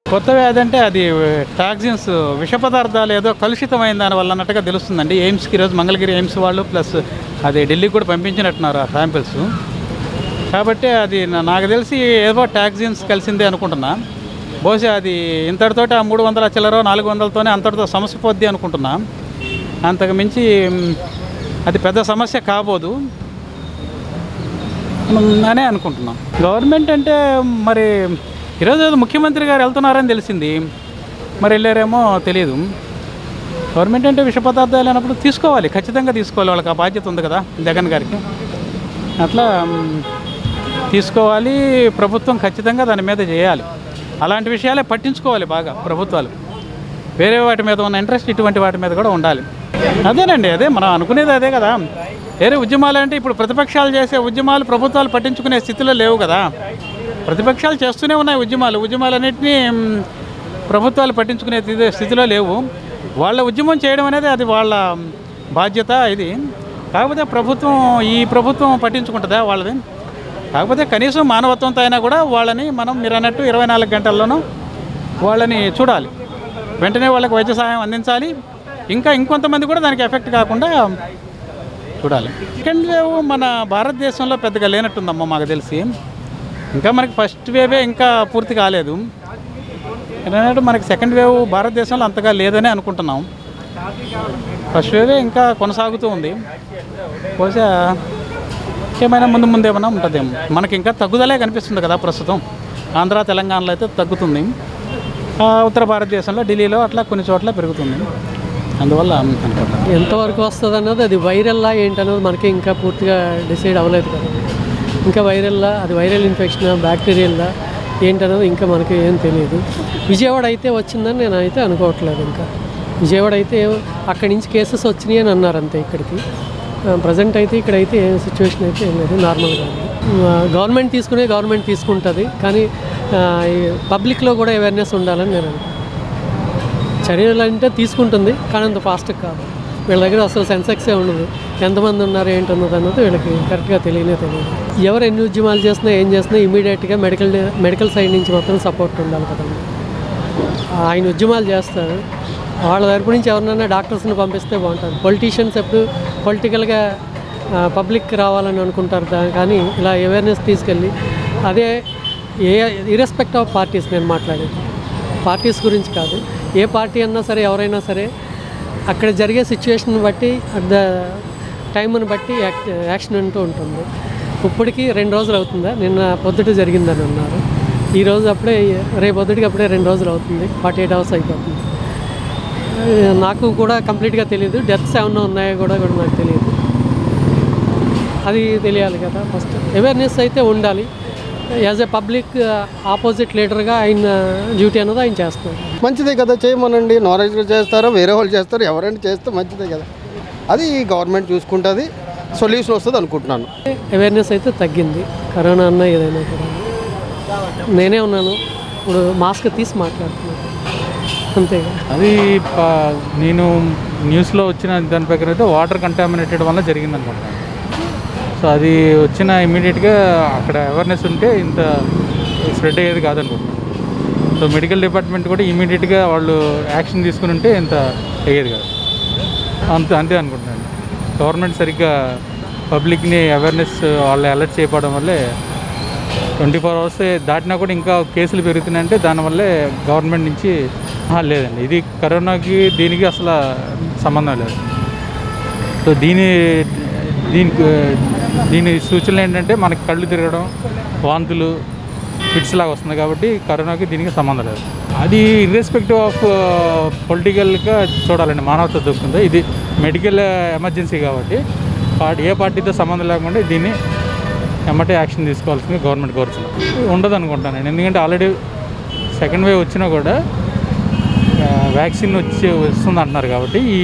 కొత్త వ్యాధి అంటే అది టాక్సిన్స్ విష పదార్థాలు ఏదో కలుషితమైన దాని వల్ల అన్నట్టుగా తెలుస్తుందండి ఎయిమ్స్కి ఈరోజు మంగళగిరి ఎయిమ్స్ వాళ్ళు ప్లస్ అది ఢిల్లీకి కూడా పంపించినట్టున్నారు ఆ శాంపిల్స్ కాబట్టి అది నా- నాకు తెలిసి ఏదో టాక్సిన్స్ కలిసిందే అనుకుంటున్నా బహుశా అది ఇంతటితోటి ఆ మూడు వందల చిల్లరో నాలుగు వందలతోనే అంతటితో సమస్య పోద్ది అనుకుంటున్నా అంతకు మించి మ్, అది పెద్ద సమస్య కాబోదు మ్, అనే అనుకుంటున్నాం గవర్నమెంట్ అంటే మరి ఈరోజు ఏదో ముఖ్యమంత్రి గారు వెళ్తున్నారని తెలిసింది మరి వెళ్ళారేమో తెలియదు గవర్నమెంట్ అంటే విష పదార్థాలు అయినప్పుడు తీసుకోవాలి ఖచ్చితంగా తీసుకోవాలి వాళ్ళకి ఆ బాధ్యత ఉంది కదా జగన్ గారికి అట్లా మ్, తీసుకోవాలి ప్రభుత్వం ఖచ్చితంగా దాని మీద చేయాలి అలాంటి విషయాలే పట్టించుకోవాలి బాగా ప్రభుత్వాలు వేరే వాటి మీద ఉన్న ఇంట్రెస్ట్ ఇటువంటి వాటి మీద కూడా ఉండాలి అదేనండి అదే మనం అనుకునేది అదే కదా వేరే ఉద్యమాలు అంటే ఇప్పుడు ప్రతిపక్షాలు చేసే ఉద్యమాలు ప్రభుత్వాలు పట్టించుకునే స్థితిలో లేవు కదా ప్రతిపక్షాలు చేస్తూనే ఉన్నాయి ఉద్యమాలు ఉద్యమాలన్నింటినీ మ్, ప్రభుత్వాలు పట్టించుకునే స్థితి- స్థితిలో లేవు వాళ్ళ ఉద్యమం చేయడం అనేది అది వాళ్ళ బాధ్యత ఇది కాకపోతే ప్రభుత్వం ఈ ప్రభుత్వం పట్టించుకుంటుందా వాళ్ళది కాకపోతే కనీసం మానవత్వంతో అయినా కూడా వాళ్ళని మనం మీరు అన్నట్టు ఇరవై నాలుగు గంటల్లోనూ వాళ్ళని చూడాలి వెంటనే వాళ్ళకి వైద్య సహాయం అందించాలి ఇంకా ఇంకొంతమంది కూడా దానికి ఎఫెక్ట్ కాకుండా చూడాలి సెకండ్ వేవ్ మన భారతదేశంలో పెద్దగా లేనట్టుందమ్మా మాకు తెలిసి ఇంకా మనకి ఫస్ట్ వేవే ఇంకా పూర్తి కాలేదు ఎందుకంటే మనకి సెకండ్ వేవ్ భారతదేశంలో అంతగా లేదని అనుకుంటున్నాం ఫస్ట్ వేవే ఇంకా కొనసాగుతూ ఉంది బహుశా ఏమైనా ముందు ముందు ఏమైనా ఉంటుందేమో మనకి ఇంకా తగ్గుదలే కనిపిస్తుంది కదా ప్రస్తుతం ఆంధ్ర తెలంగాణలో అయితే తగ్గుతుంది ఆ, ఉత్తర భారతదేశంలో ఢిల్లీలో అట్లా కొన్ని చోట్ల పెరుగుతుంది అందువల్ల అనుకుంటాను ఎంతవరకు వస్తుంది అన్నది అది వైరల్లా ఏంటన్నది మనకి ఇంకా పూర్తిగా డిసైడ్ అవ్వలేదు కదా ఇంకా వైరల్లా అది వైరల్ ఇన్ఫెక్షన్ బ్యాక్టీరియల్లా ఏంటన్నది ఇంకా మనకి ఏం తెలియదు విజయవాడ అయితే వచ్చిందని నేను అయితే అనుకోవట్లేదు ఇంకా విజయవాడ అయితే అక్కడి నుంచి కేసెస్ వచ్చినాయి అని అన్నారు అంతే ఇక్కడికి ప్రజెంట్ అయితే ఇక్కడైతే ఏం సిచ్యువేషన్ అయితే ఏం లేదు నార్మల్గా ఉంది గవర్నమెంట్ తీసుకునే గవర్నమెంట్ తీసుకుంటుంది కానీ ఆ, ఈ పబ్లిక్లో కూడా అవేర్నెస్ ఉండాలని నేను అనుకుంటున్నాను చర్యలు అంటే తీసుకుంటుంది కానీ అంత ఫాస్ట్ కాదు వీళ్ళ దగ్గర అసలు సెన్సెక్సే ఉండదు ఎంతమంది ఉన్నారు ఏంటన్నది అన్నది వీళ్ళకి కరెక్ట్గా తెలియనే తెలియదు ఎవరు ఎన్ని ఉద్యమాలు చేసినా ఏం చేసినా ఇమీడియట్గా మెడికల్ మెడికల్ సైడ్ నుంచి మాత్రం సపోర్ట్ ఉండాలి కదండి ఆయన ఉద్యమాలు చేస్తారు వాళ్ళ తరపు నుంచి ఎవరినైనా డాక్టర్స్ని పంపిస్తే బాగుంటుంది పొలిటీషియన్స్ ఎప్పుడు పొలిటికల్గా పబ్లిక్ రావాలని అనుకుంటారు దా- కానీ ఇలా అవేర్నెస్ తీసుకెళ్ళి అదే ఏ ఇరెస్పెక్ట్ ఆఫ్ పార్టీస్ నేను మాట్లాడేది పార్టీస్ గురించి కాదు ఏ పార్టీ అన్నా సరే ఎవరైనా సరే అక్కడ జరిగే సిచ్యువేషన్ బట్టి అట్ ద టైంని బట్టి యాక్ యాక్షన్ అంటూ ఉంటుంది ఇప్పటికి రెండు రోజులు అవుతుందా నిన్న పొద్దుట జరిగిందని అన్నారు ఈ రోజు అప్పుడే రేపు పొద్దుటికి అప్పుడే రెండు రోజులు అవుతుంది ఫార్టీ ఎయిట్ అవర్స్ అయిపోతుంది ఆ, నాకు కూడా కంప్లీట్గా తెలియదు డెత్స్ ఏమన్నా ఉన్నాయో కూడా కూడా నాకు తెలియదు అది తెలియాలి కదా ఫస్ట్ అవేర్నెస్ అయితే ఉండాలి యాజ్ ఎ పబ్లిక్ ఆపోజిట్ లీడర్గా ఆయన డ్యూటీ అన్నది ఆయన చేస్తున్నారు మంచిదే కదా చేయమనండి నాలెడ్జ్గా చేస్తారో వేరే వాళ్ళు చేస్తారో ఎవరైనా చేస్తే మంచిదే కదా అది గవర్నమెంట్ చూసుకుంటుంది సొల్యూషన్ వస్తుంది అనుకుంటున్నాను అవేర్నెస్ అయితే తగ్గింది కరోనా అన్న ఏదైనా కూడా నేనే ఉన్నాను ఇప్పుడు మాస్క్ తీసి మాట్లాడుతున్నాను అంతేగా అది ప- నేను న్యూస్లో వచ్చిన దాని ప్రకారం అయితే వాటర్ కంటామినేటెడ్ వల్ల జరిగింది అనుకుంటాను సో అది వచ్చిన ఇమీడియట్గా అక్కడ అవేర్నెస్ ఉంటే ఇంత స్ప్రెడ్ అయ్యేది కాదనుకుంటున్నాను సో మెడికల్ డిపార్ట్మెంట్ కూడా ఇమీడియట్గా వాళ్ళు యాక్షన్ తీసుకుని ఉంటే ఇంత అయ్యేది కాదు అంతే అంతే అనుకుంటున్నాను గవర్నమెంట్ సరిగ్గా పబ్లిక్ని అవేర్నెస్ వాళ్ళు అలర్ట్ చేయకపోవడం వల్లే ట్వంటీ ఫోర్ అవర్స్ దాటినా కూడా ఇంకా కేసులు పెరుగుతున్నాయంటే దానివల్లే గవర్నమెంట్ నుంచి "ఆహా, లేదండి ఇది కరోనాకి దీనికి అసలు సంబంధం లేదు సో దీని దీనికి దీని సూచనలు ఏంటంటే మనకి కళ్ళు తిరగడం వాంతులు ఫిట్స్ లాగా వస్తుంది కాబట్టి కరోనాకి దీనికి సంబంధం లేదు అది ఇర్రెస్పెక్టివ్ ఆఫ్ పొలిటికల్గా చూడాలండి మానవత దొరుకుతుంది ఇది మెడికల్ ఎమర్జెన్సీ కాబట్టి పార్టీ ఏ పార్టీతో సంబంధం లేకుండా దీన్ని ఎమ్మటే యాక్షన్ తీసుకోవాల్సింది గవర్నమెంట్ కోరుతున్నాం ఉండదు అనుకుంటాను ఎందుకంటే ఆల్రెడీ సెకండ్ వేవ్ వచ్చినా కూడా వ్యాక్సిన్ వచ్చి వస్తుంది అంటున్నారు కాబట్టి ఈ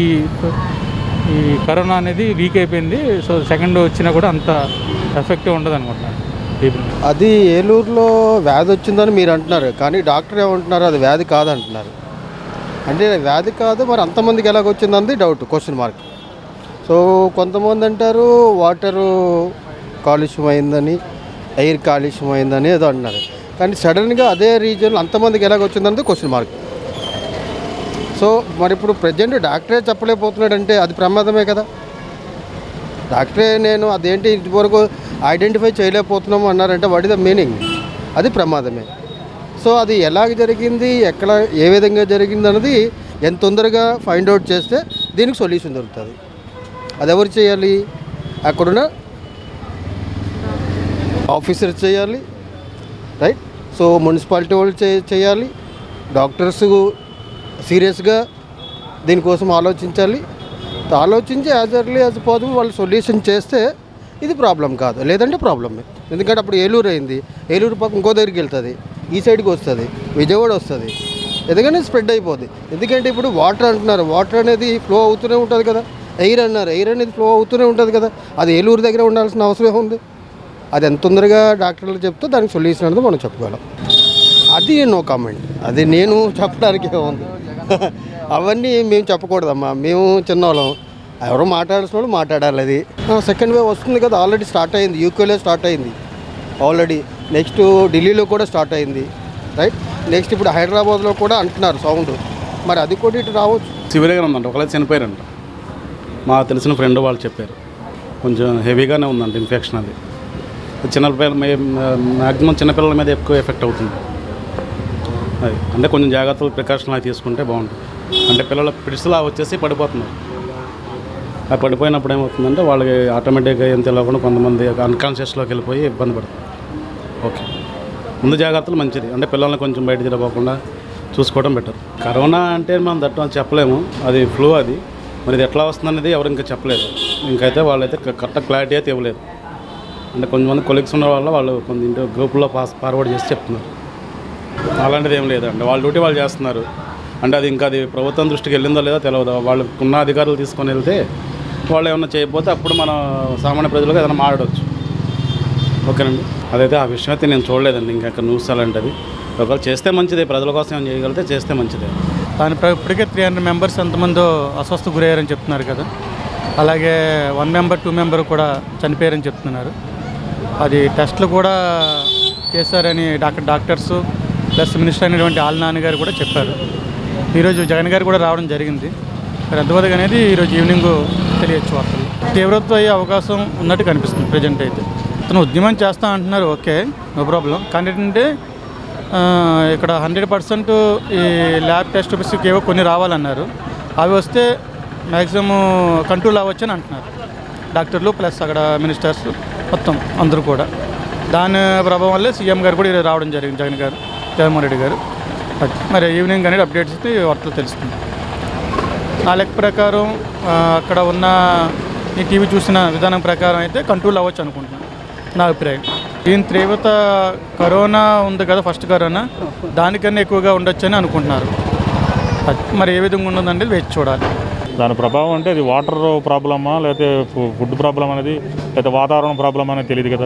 ఈ కరోనా అనేది వీక్ అయిపోయింది సో సెకండ్ వచ్చినా కూడా అంత ఎఫెక్టివ్ ఉండదు అనుకుంటున్నాను పీపుల్ అది ఏలూరులో వ్యాధి వచ్చిందని మీరు అంటున్నారు కానీ డాక్టర్ ఏమంటున్నారు అది వ్యాధి కాదంటున్నారు అంటే వ్యాధి కాదు మరి అంతమందికి ఎలాగ వచ్చిందని డౌట్ క్వశ్చన్ మార్క్ సో కొంతమంది అంటారు వాటరు కాలుష్యం అయిందని ఎయిర్ కాలుష్యం అయిందని ఏదో అంటున్నారు కానీ సడన్గా అదే రీజియన్లో అంతమందికి ఎలాగ వచ్చిందన్నది క్వశ్చన్ మార్క్ సో మరి ఇప్పుడు ప్రజెంట్ డాక్టరే చెప్పలేకపోతున్నాడంటే అది ప్రమాదమే కదా డాక్టరే నేను అదేంటి ఇంతవరకు ఐడెంటిఫై చేయలేకపోతున్నాము అన్నారంటే వాట్ ఇస్ ద మీనింగ్ అది ప్రమాదమే సో అది ఎలాగ జరిగింది ఎక్కడ ఏ విధంగా జరిగింది అన్నది ఎంత తొందరగా ఫైండ్ అవుట్ చేస్తే దీనికి సొల్యూషన్ దొరుకుతుంది అది ఎవరు చేయాలి అక్కడున్న ఆఫీసర్స్ చేయాలి రైట్ సో మున్సిపాలిటీ వాళ్ళు చే చేయాలి డాక్టర్స్ సీరియస్గా దీనికోసం ఆలోచించాలి ఆలోచించి యాజ్ ఎర్లీ యాజ్ పాసిబుల్ వాళ్ళు సొల్యూషన్ చేస్తే ఇది ప్రాబ్లం కాదు లేదంటే ప్రాబ్లమే ఎందుకంటే అప్పుడు ఏలూరు అయింది ఏలూరు పక్క ఇంకో దగ్గరికి వెళ్తుంది ఈ సైడ్కి వస్తుంది విజయవాడ వస్తుంది ఎందుకంటే స్ప్రెడ్ అయిపోద్ది ఎందుకంటే ఇప్పుడు వాటర్ అంటున్నారు వాటర్ అనేది ఫ్లో అవుతూనే ఉంటుంది కదా ఎయిర్ అన్నారు ఎయిర్ అనేది ఫ్లో అవుతూనే ఉంటుంది కదా అది ఏలూరు దగ్గర ఉండాల్సిన అవసరం ఉంది అది ఎంత తొందరగా డాక్టర్లు చెప్తే దానికి సొల్యూషన్ అనేది మనం చెప్పగలం అది నో కామెంట్ అది నేను చెప్పడానికి ఉంది అవన్నీ మేము చెప్పకూడదమ్మా మేము చిన్నవాళ్ళం ఎవరు మాట్లాడాల్సిన వాళ్ళు మాట్లాడాలి అది సెకండ్ వేవ్ వస్తుంది కదా ఆల్రెడీ స్టార్ట్ అయింది యూకేలో స్టార్ట్ అయింది ఆల్రెడీ నెక్స్ట్ ఢిల్లీలో కూడా స్టార్ట్ అయింది రైట్ నెక్స్ట్ ఇప్పుడు హైదరాబాద్లో కూడా అంటున్నారు సౌండ్ మరి అది కూడా ఇటు రావచ్చు సివియర్గా ఉందంట ఒకవేళ చనిపోయారంట మా తెలిసిన ఫ్రెండ్ వాళ్ళు చెప్పారు కొంచెం హెవీగానే ఉందంట ఇన్ఫెక్షన్ అది చిన్నపిల్లల మ్యాక్సిమం చిన్నపిల్లల మీద ఎక్కువ ఎఫెక్ట్ అవుతుంది అది అంటే కొంచెం జాగ్రత్తలు ప్రికాషన్ అవి తీసుకుంటే బాగుంటుంది అంటే పిల్లల పిడిసిలా వచ్చేసి పడిపోతున్నారు ఆ పడిపోయినప్పుడు ఏమవుతుందంటే వాళ్ళకి ఆటోమేటిక్గా ఏం తెలియకుండా కొంతమంది అన్కాన్షియస్లోకి వెళ్ళిపోయి ఇబ్బంది పడుతుంది ఓకే ముందు జాగ్రత్తలు మంచిది అంటే పిల్లల్ని కొంచెం బయట తిరగకుండా చూసుకోవడం బెటర్ కరోనా అంటే మనం దట్టు అని చెప్పలేము అది ఫ్లూ అది మరి ఇది ఎట్లా వస్తుందనేది ఎవరు ఇంకా చెప్పలేదు ఇంకైతే వాళ్ళైతే కరెక్ట్ క్లారిటీ అయితే ఇవ్వలేదు అంటే కొంతమంది కొలీగ్స్ ఉన్న వల్ల వాళ్ళు కొంత ఇంటి గ్రూపుల్లో పాస్ ఫార్వర్డ్ చేసి చెప్తున్నారు అలాంటిది ఏం లేదండి వాళ్ళ డ్యూటీ వాళ్ళు చేస్తున్నారు అంటే అది ఇంకా అది ప్రభుత్వం దృష్టికి వెళ్ళిందో లేదో తెలియదు వాళ్ళు ఉన్న అధికారులు తీసుకొని వెళ్తే వాళ్ళు ఏమన్నా చేయకపోతే అప్పుడు మనం సామాన్య ప్రజలకు ఏదైనా మాట్లాడవచ్చు ఓకేనండి అదైతే ఆ విషయం అయితే నేను చూడలేదండి ఇంకా అక్కడ న్యూస్ అలాంటిది ఒకవేళ చేస్తే మంచిదే ప్రజల కోసం ఏం చేయగలిగితే చేస్తే మంచిదే దాని ప్ర- ఇప్పటికే త్రీ హండ్రెడ్ మెంబర్స్ ఎంతమందో అస్వస్థ గురయ్యారని చెప్తున్నారు కదా అలాగే వన్ మెంబర్ టూ మెంబర్ కూడా చనిపోయారని చెప్తున్నారు అది టెస్ట్లు కూడా చేశారని డాక్టర్ డాక్టర్స్ ప్లస్ మినిస్టర్ అయినటువంటి ఆల్ నాన్నగారు కూడా చెప్పారు ఈరోజు జగన్ గారు కూడా రావడం జరిగింది మరి ఎంతవరకు అనేది ఈరోజు ఈవినింగ్ తెలియచ్చు వార్తలు తీవ్రత్వం అయ్యే అవకాశం ఉన్నట్టు కనిపిస్తుంది ప్రజెంట్ అయితే అతను ఉద్యమం చేస్తా అంటున్నారు ఓకే నో ప్రాబ్లం కానీ ఏంటంటే ఆ, ఇక్కడ హండ్రెడ్ పర్సెంట్ ఈ ల్యాబ్ టెస్ట్ బేసిక్ ఏవో కొన్ని రావాలన్నారు అవి వస్తే మ్యాక్సిమం కంట్రోల్ అవ్వచ్చు అని అంటున్నారు డాక్టర్లు ప్లస్ అక్కడ మినిస్టర్స్ మొత్తం అందరూ కూడా దాని ప్రభావం వల్లే సీఎం గారు కూడా ఈరోజు రావడం జరిగింది జగన్ గారు జగన్మోహన్ రెడ్డి గారు అది మరి ఈవినింగ్ అనేది అప్డేట్స్ ఇస్తే వార్తలు తెలుస్తుంది నా లెక్క ప్రకారం ఆ, అక్కడ ఉన్న ఈ టీవీ చూసిన విధానం ప్రకారం అయితే కంట్రోల్ అవ్వచ్చు అనుకుంటున్నాను నా అభిప్రాయం దీని తీవ్రత కరోనా ఉంది కదా ఫస్ట్ కరోనా దానికన్నా ఎక్కువగా ఉండొచ్చు అని అనుకుంటున్నారు అది మరి ఏ విధంగా ఉన్నదంటే వేచి చూడాలి దాని ప్రభావం అంటే అది వాటర్ ప్రాబ్లమా లేకపోతే ఫు- ఫుడ్ ప్రాబ్లం అనేది లేకపోతే వాతావరణం ప్రాబ్లం అనేది తెలియదు కదా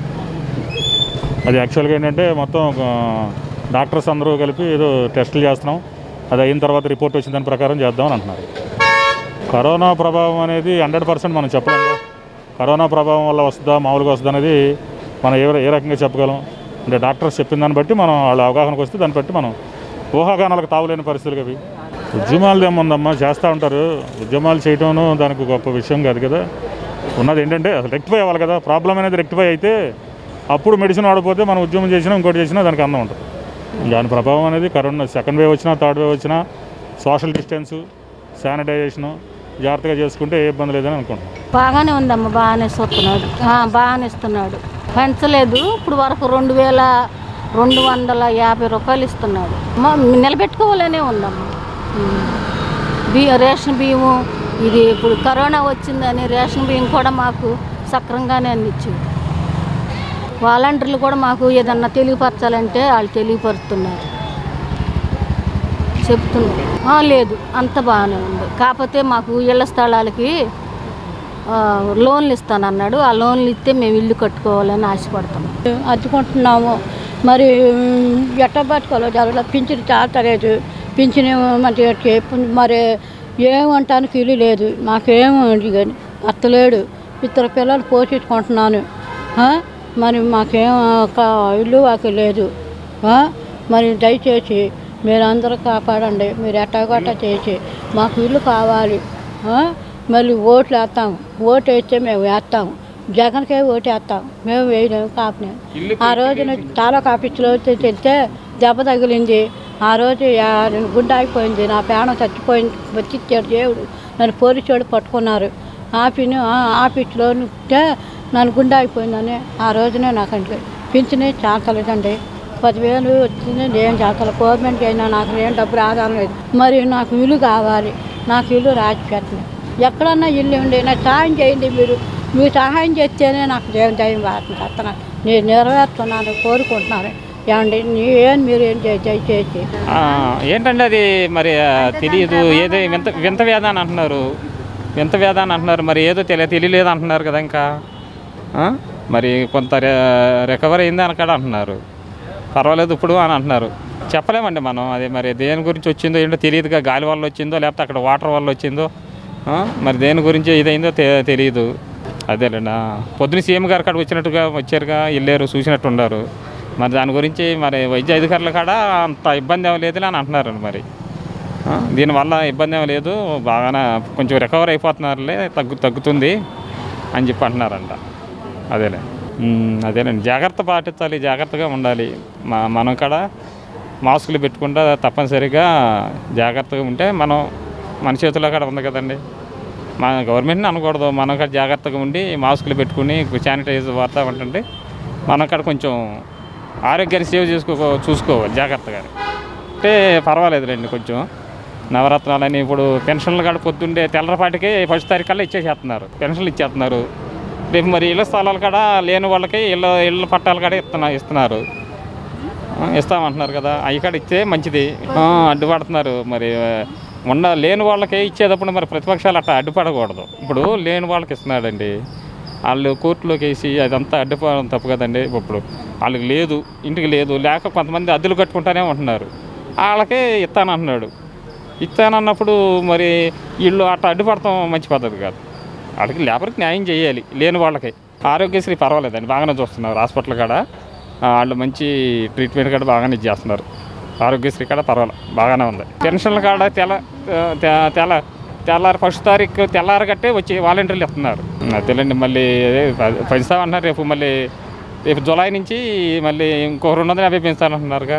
అది యాక్చువల్గా ఏంటంటే మొత్తం ఆ, డాక్టర్స్ అందరూ కలిపి ఏదో టెస్టులు చేస్తున్నాం అది అయిన తర్వాత రిపోర్ట్ వచ్చిన దాని ప్రకారం చేద్దామని అంటున్నారు కరోనా ప్రభావం అనేది హండ్రెడ్ పర్సెంట్ మనం చెప్పలేము కదా. కరోనా ప్రభావం వల్ల వస్తుందా మామూలుగా వస్తుందా అనేది మనం ఏ ఏ రకంగా చెప్పగలం అంటే డాక్టర్స్ చెప్పిన దాన్ని బట్టి మనం వాళ్ళ అవగాహనకు వస్తే దాన్ని బట్టి మనం ఊహాగానాలకు తావులేని పరిస్థితులు అవి ఉద్యమాలు ఏముందమ్మా చేస్తూ ఉంటారు ఉద్యమాలు చేయటం దానికి గొప్ప విషయం కాదు కదా ఉన్నది ఏంటంటే అసలు రెక్టిఫై అవ్వాలి కదా ప్రాబ్లం అనేది రెక్టిఫై అయితే అప్పుడు మెడిసిన్ వాడకపోతే మనం ఉద్యమం చేసినా ఇంకోటి చేసినా దానికి అందం ఉంటుంది దాని ప్రభావం అనేది కరోనా సెకండ్ వేవ్ వచ్చినా థర్డ్ వేవ్ వచ్చినా సోషల్ డిస్టెన్స్ శానిటైజేషను జాగ్రత్తగా చేసుకుంటే ఏ ఇబ్బంది లేదని అనుకుంటున్నాం బాగానే ఉందమ్మ బాగానే చూస్తున్నాడు ఆ, బాగానే ఇస్తున్నాడు పెంచలేదు ఇప్పుడు వరకు రెండు వేల రెండు వందల యాభై రూపాయలు ఇస్తున్నాడు మ- నిలబెట్టుకోవాలనే ఉందమ్మ ఉమ్. బియ్యం రేషన్ బియ్యము ఇది ఇప్పుడు కరోనా వచ్చిందని రేషన్ బియ్యం కూడా మాకు సక్రంగానే అందించింది వాలంటీర్లు కూడా మాకు ఏదన్నా తెలియపరచాలంటే వాళ్ళు తెలియపరుస్తున్నారు చెప్తున్నారు ఆ, లేదు అంత బాగానే ఉంది కాకపోతే మాకు ఇళ్ల స్థలాలకి ఆ, లోన్లు ఇస్తానన్నాడు ఆ లోన్లు ఇస్తే మేము ఇల్లు కట్టుకోవాలని ఆశపడుతున్నాం అద్దుకుంటున్నాము మరి ఉమ్, ఎట్ట బతకాలో జరగలేదు పింఛన్ చేస్తలేదు పింఛన్ ఏమో మంచిగా చెప్పు- మరి ఏమంటానికి ఇల్లు లేదు మాకేమో కానీ అత్తలేడు ఇద్దరు పిల్లలు పోషించుకుంటున్నాను ఆ? మరి మాకేం ఒక ఇల్లు వాకి లేదు ఆ? మరి దయచేసి మీరు అందరూ కాపాడండి మీరు ఎట్టాగొట్ట చేసి మాకు ఇల్లు కావాలి ఆ? మళ్ళీ ఓట్లు వేస్తాము ఓటు వేస్తే మేము వేస్తాము జగన్కే ఓటు వేస్తాం మేము వేయలేము కాపలేము ఆ రోజున తాలూకా ఆఫీసులో వెళ్తే దెబ్బ తగిలింది ఆ రోజు యా- గుండె అయిపోయింది నా ప్రాణం చచ్చిపోయింది వచ్చిచ్చాడు దేవుడు నన్ను పోలీసు పట్టుకున్నారు ఆపిని ఆఫీస్లో ఉంటే నన్ను గుండె అయిపోయిందని ఆ రోజునే నాకు అంటే పింఛనే చాతలేదండి పదివేలు వచ్చింది ఏం చేస్తాను గవర్నమెంట్ అయినా నాకు ఏం డబ్బులు ఆధారం లేదు మరి నాకు ఇల్లు కావాలి నాకు ఇల్లు రాసి పెట్టండి ఎక్కడన్నా ఇల్లు ఉండి నాకు సహాయం చేయండి మీరు మీరు సహాయం చేస్తేనే నాకు దేవుని దయం చేస్తున్నాను నేను నెరవేరుతున్నాను కోరుకుంటున్నాను ఏమండి నీ ఏం మీరు ఏం చేయ దయచేసి ఆ, ఏంటంటే అది మరి ఆ, తెలియదు ఏదో వింత వింత వేద అని అంటున్నారు వింత వేద అని అంటున్నారు మరి ఏదో తెలియ తెలియలేదు అంటున్నారు కదా ఇంకా ఆ? మరి కొంత రి- రికవర్ అయింది అని కూడా అంటున్నారు పర్వాలేదు ఇప్పుడు అని అంటున్నారు చెప్పలేమండి మనం అది మరి దేని గురించి వచ్చిందో ఏంటో తెలియదుగా గాలి వల్ల వచ్చిందో లేకపోతే అక్కడ వాటర్ వల్ల వచ్చిందో ఆ? మరి దేని గురించి ఇదైందో తె తెలియదు అదేలేండి ఆ. పొద్దున సీఎం గారు అక్కడ వచ్చినట్టుగా వచ్చారుగా వెళ్ళారు చూసినట్టు ఉన్నారు మరి దాని గురించి మరి వైద్య అధికారులు కూడా అంత ఇబ్బంది ఏం లేదులే అని అంటున్నారు మరి ఆ, దీనివల్ల ఇబ్బంది ఏం లేదు బాగానే కొంచెం రికవర్ అయిపోతున్నారులే తగ్గు తగ్గుతుంది అని చెప్పి అంటున్నారంట అదేలే ఉమ్, అదేలేండి జాగ్రత్త పాటించాలి జాగ్రత్తగా ఉండాలి మా మనం కూడా మాస్కులు పెట్టుకుంటా తప్పనిసరిగా జాగ్రత్తగా ఉంటే మనం మన చేతిలో కూడా ఉంది కదండి మన గవర్నమెంట్ని అనకూడదు మనం కూడా జాగ్రత్తగా ఉండి మాస్కులు పెట్టుకుని శానిటైజర్ వాడుతూ ఉంటుంటే మనం కూడా కొంచెం ఆరోగ్యాన్ని సేవ్ చేసుకో చూసుకోవాలి జాగ్రత్తగా అంటే పర్వాలేదులేండి కొంచెం నవరత్నాలని ఇప్పుడు పెన్షన్లు కూడా పొద్దుండే తెల్లపాటికి ఫస్ట్ తారీఖు కల్లా ఇచ్చేసేస్తున్నారు పెన్షన్లు ఇచ్చేస్తున్నారు రేపు మరి ఇళ్ళ స్థలాలు కూడా లేని వాళ్ళకి ఇళ్ళ ఇళ్ళ పట్టాలు కూడా ఇస్తున్నా ఇస్తున్నారు ఆ, ఇస్తామంటున్నారు కదా అవి కూడా ఇస్తే మంచిది ఆ, అడ్డుపడుతున్నారు మరి ఆ, ఉన్న లేని వాళ్ళకి ఇచ్చేటప్పుడు మరి ప్రతిపక్షాలు అట్లా అడ్డుపడకూడదు ఇప్పుడు లేని వాళ్ళకి ఇస్తున్నాడండి వాళ్ళు కోర్టులోకి వేసి అదంతా అడ్డుపడడం తప్పు కదండి ఇప్పుడు వాళ్ళకి లేదు ఇంటికి లేదు లేక కొంతమంది అద్దెలు కట్టుకుంటానే ఉంటున్నారు వాళ్ళకే ఇస్తానంటున్నాడు ఇస్తానన్నప్పుడు మరి వీళ్ళు అట్లా అడ్డుపడతాం మంచి పద్ధతి కాదు వాళ్ళకి లేబర్కి న్యాయం చేయాలి లేని వాళ్ళకి ఆరోగ్యశ్రీ పర్వాలేదండి బాగానే చూస్తున్నారు హాస్పిటల్ కాడ ఆ, వాళ్ళు మంచి ట్రీట్మెంట్ కూడా బాగానే చేస్తున్నారు ఆరోగ్యశ్రీ కూడా పర్వాలేదు బాగానే ఉంది పెన్షన్లు కాడ తెల్ల తె- తెల్ల తెల్లారి ఫస్ట్ తారీఖు తెల్లారి కట్టే వచ్చి వాలంటీర్లు ఇస్తున్నారు అదేలేండి మళ్ళీ అదే ప- పెంచుతామంటున్నారు రేపు మళ్ళీ రేపు జులై నుంచి మళ్ళీ ఇంకో రెండు వందల యాభై పెంచుతానంటున్నారుగా